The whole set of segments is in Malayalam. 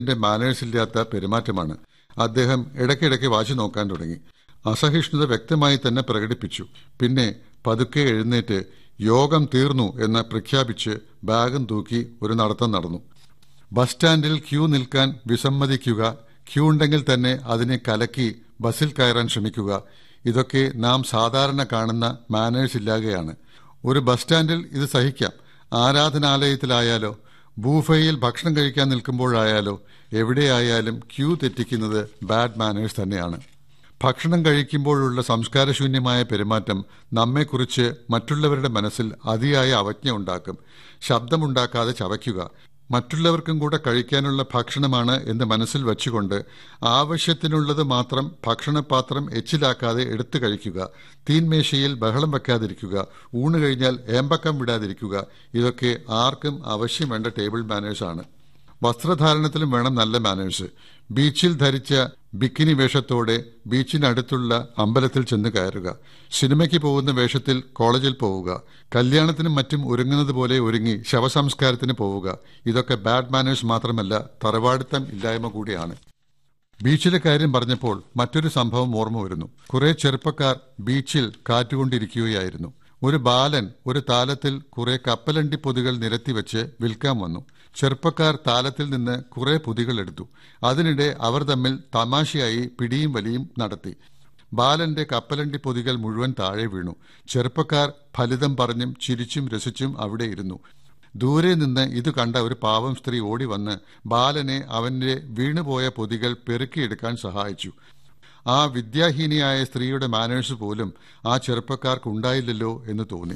ന്റെ മാനേഴ്സ് ഇല്ലാത്ത പെരുമാറ്റമാണ് അദ്ദേഹം ഇടയ്ക്കിടയ്ക്ക് വാശി നോക്കാൻ തുടങ്ങി അസഹിഷ്ണുത വ്യക്തമായി തന്നെ പ്രകടിപ്പിച്ചു പിന്നെ പതുക്കെ എഴുന്നേറ്റ് യോഗം തീർന്നു എന്ന് പ്രഖ്യാപിച്ച് ബാഗും തൂക്കി ഒരു നടത്തം നടന്നു ബസ് സ്റ്റാൻഡിൽ ക്യൂ നിൽക്കാൻ വിസമ്മതിക്കുക ക്യൂ ഉണ്ടെങ്കിൽ തന്നെ അതിനെ കലക്കി ബസ്സിൽ കയറാൻ ശ്രമിക്കുക ഇതൊക്കെ നാം സാധാരണ കാണുന്ന മാനേഴ്സ് ഇല്ലാതെയാണ് ഒരു ബസ് സ്റ്റാൻഡിൽ ഇത് സഹിക്കാം ആരാധനാലയത്തിലായാലോ ബൂഫയിൽ ഭക്ഷണം കഴിക്കാൻ നിൽക്കുമ്പോഴായാലോ എവിടെയായാലും ക്യൂ തെറ്റിക്കുന്നത് ബാഡ് മാനേഴ്സ് തന്നെയാണ് ഭക്ഷണം കഴിക്കുമ്പോഴുള്ള സംസ്കാരശൂന്യമായ പെരുമാറ്റം നമ്മെക്കുറിച്ച് മറ്റുള്ളവരുടെ മനസ്സിൽ അതിയായ അവജ്ഞ ഉണ്ടാക്കും ശബ്ദമുണ്ടാക്കാതെ ചവയ്ക്കുക മറ്റുള്ളവർക്കും കൂടെ കഴിക്കാനുള്ള ഭക്ഷണമാണ് എന്ന് മനസ്സിൽ വച്ചുകൊണ്ട് ആവശ്യത്തിനുള്ളത് മാത്രം ഭക്ഷണപാത്രം എച്ചിലാക്കാതെ എടുത്തു കഴിക്കുക തീൻമേശയിൽ ബഹളം വെക്കാതിരിക്കുക ഊണ് കഴിഞ്ഞാൽ ഏമ്പക്കം വിടാതിരിക്കുക ഇതൊക്കെ ആർക്കും ആവശ്യം വേണ്ട ടേബിൾ മാനേഴ്സാണ് വസ്ത്രധാരണത്തിലും വേണം നല്ല മാനേഴ്സ് ബീച്ചിൽ ധരിച്ച ബിക്കിനി വേഷത്തോടെ ബീച്ചിനടുത്തുള്ള അമ്പലത്തിൽ ചെന്ന് കയറുക സിനിമയ്ക്ക് പോകുന്ന വേഷത്തിൽ കോളേജിൽ പോവുക കല്യാണത്തിനും മറ്റും ഒരുങ്ങുന്നത് പോലെ ഒരുങ്ങി ശവസംസ്കാരത്തിന് പോവുക ഇതൊക്കെ ബാഡ് മാനേഴ്സ് മാത്രമല്ല തറവാടിത്തം ഇല്ലായ്മ കൂടിയാണ് ബീച്ചിലെ കാര്യം പറഞ്ഞപ്പോൾ മറ്റൊരു സംഭവം ഓർമ്മ വരുന്നു കുറെ ചെറുപ്പക്കാർ ബീച്ചിൽ കാറ്റുകൊണ്ടിരിക്കുകയായിരുന്നു ഒരു ബാലൻ ഒരു താലത്തിൽ കുറെ കപ്പലണ്ടി പൊതികൾ നിരത്തിവെച്ച് വിൽക്കാൻ വന്നു ചെറുപ്പക്കാർ താലത്തിൽ നിന്ന് കുറെ പൊതികൾ എടുത്തു അതിനിടെ അവർ തമ്മിൽ തമാശയായി പിടിയും വലിയും നടത്തി ബാലന്റെ കപ്പലണ്ടി പൊതികൾ മുഴുവൻ താഴെ വീണു ചെറുപ്പക്കാർ ഫലിതം പറഞ്ഞും ചിരിച്ചും രസിച്ചും അവിടെ ഇരുന്നു ദൂരെ നിന്ന് ഇത് കണ്ട ഒരു പാവം സ്ത്രീ ഓടി വന്ന് ബാലനെ അവന്റെ വീണുപോയ പൊതികൾ പെറുക്കിയെടുക്കാൻ സഹായിച്ചു ആ വിദ്യാഹീനിയായ സ്ത്രീയുടെ മാനേഴ്സ് പോലും ആ ചെറുപ്പക്കാർക്കുണ്ടായില്ലല്ലോ എന്ന് തോന്നി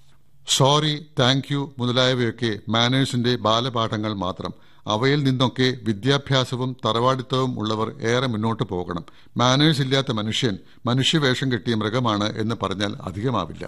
സോറി താങ്ക് യു മുതലായവയൊക്കെ മാനേഴ്സിന്റെ ബാലപാഠങ്ങൾ മാത്രം അവയിൽ നിന്നൊക്കെ വിദ്യാഭ്യാസവും തറവാടിത്തവും ഉള്ളവർ ഏറെ മുന്നോട്ട് പോകണം മാനേഴ്സ് ഇല്ലാത്ത മനുഷ്യൻ മനുഷ്യവേഷം കെട്ടിയ മൃഗമാണ് എന്ന് പറഞ്ഞാൽ അധികമാവില്ല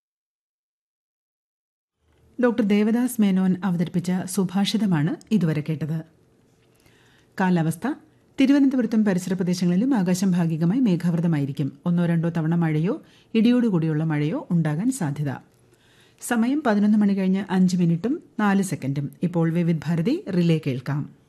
ഡോക്ടർ ദേവദാസ് മേനോൻ അവതരിപ്പിച്ച സുഭാഷിതമാണ് ഇതുവരെ കേട്ടത് കാലാവസ്ഥ തിരുവനന്തപുരത്തും പരിസര പ്രദേശങ്ങളിലും ആകാശം ഭാഗികമായി മേഘാവൃതമായിരിക്കും ഒന്നോ രണ്ടോ തവണ മഴയോ ഇടിയോടുകൂടിയുള്ള മഴയോ ഉണ്ടാകാൻ സാധ്യത സമയം പതിനൊന്ന് മണി കഴിഞ്ഞ് അഞ്ച് മിനിറ്റും നാല് സെക്കൻഡും ഇപ്പോൾ വിവിധ് ഭാരതി റിലേ കേൾക്കാം